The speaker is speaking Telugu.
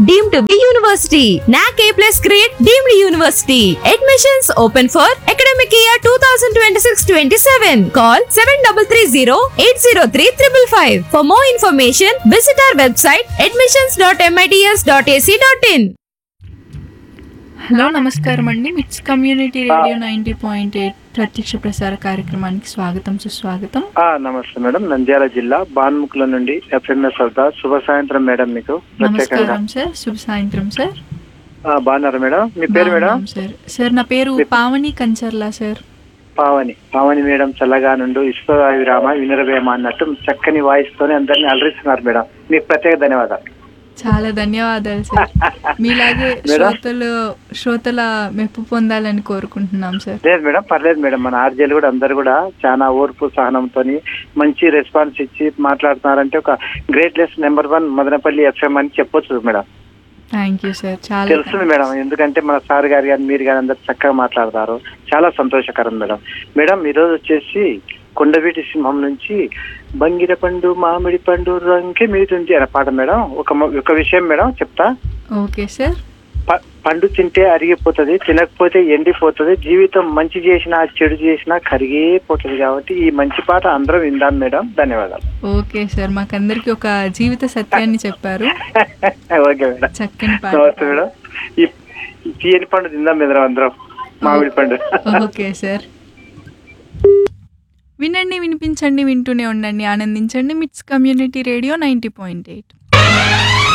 deemed to be university. NAC A plus grade deemed university. Admissions open for academic year 2026-27. Call 7330-803-555. For more information, visit our website admissions.mits.ac.in. Hello నమస్కారం అండి MITS community radio ninety point eight ప్రత్యక్ష ప్రసార కార్యక్రమానికి స్వాగతం సుస్వాగతం ఆ, నమస్తే మేడం నంద్యాల జిల్లా బాన్ముకుల నుండి ఎఫ్ఎంఎస్ సర్దార్ శుభ సాయంత్రం మేడం మీకు ప్రత్యేకంగా నమస్కారం సార్ శుభ సాయంత్రం సార్ ఆ, బాగున్నారా మేడం మీ పేరు మేడం బాగున్నాం సార్ సార్ నా పేరు పావని కంచర్లా సార్ పావని పావని మేడం చల్లగా నుండి విశ్వరామ వినరవేమ అన్నట్టు చక్కని వాయిస్ తోనే అందరిని అలరిస్తున్నారు మేడం మీకు ప్రత్యేక ధన్యవాదాలు చాలా ధన్యవాదాలు సార్ మీలాగే మేడం? శ్రోతలు శ్రోతల మెప్పు పొందాలని కోరుకుంటున్నాం సార్ లేదు మేడం పర్లేదు మేడం మన ఆర్జేలు కూడా అందరు కూడా చాలా ఓర్పు సహనంతో మంచి రెస్పాన్స్ ఇచ్చి మాట్లాడుతున్నారంటే ఒక great less number one Madanapalle FM అని చెప్పొచ్చు మేడం థ్యాంక్ యూ సార్ చాలా తెలుస్తుంది మేడం ఎందుకంటే మన సార్ గారు కానీ మీరు కానీ అందరు చక్కగా మాట్లాడతారు చాలా సంతోషకరం మేడం మేడం ఈరోజు వచ్చేసి కొండవీటి సింహం నుంచి బంగిర పండు మామిడి పండు రంకె మీదుంది అనే పాట మేడం ఒక మ- ఒక విషయం మేడం చెప్తా ఓకే సార్ ప- పండు తింటే అరిగిపోతుంది తినకపోతే ఎండిపోతుంది జీవితం మంచి చేసినా చెడు చేసినా కరిగిపోతుంది కాబట్టి ఈ మంచి పాట అందరం విందాం మేడం ధన్యవాదాలు ఓకే సార్ మాకందరికి ఒక జీవిత సత్యాన్ని చెప్పారు ఓకే మేడం చక్కని నమస్తే పాట మేడం ఈ ఈ తీయని పండు తిందాం మేడం అందరం మామిడి పండు ఓకే సార్ వినండి వినిపించండి వింటూనే ఉండండి ఆనందించండి MITS community radio ninety point eight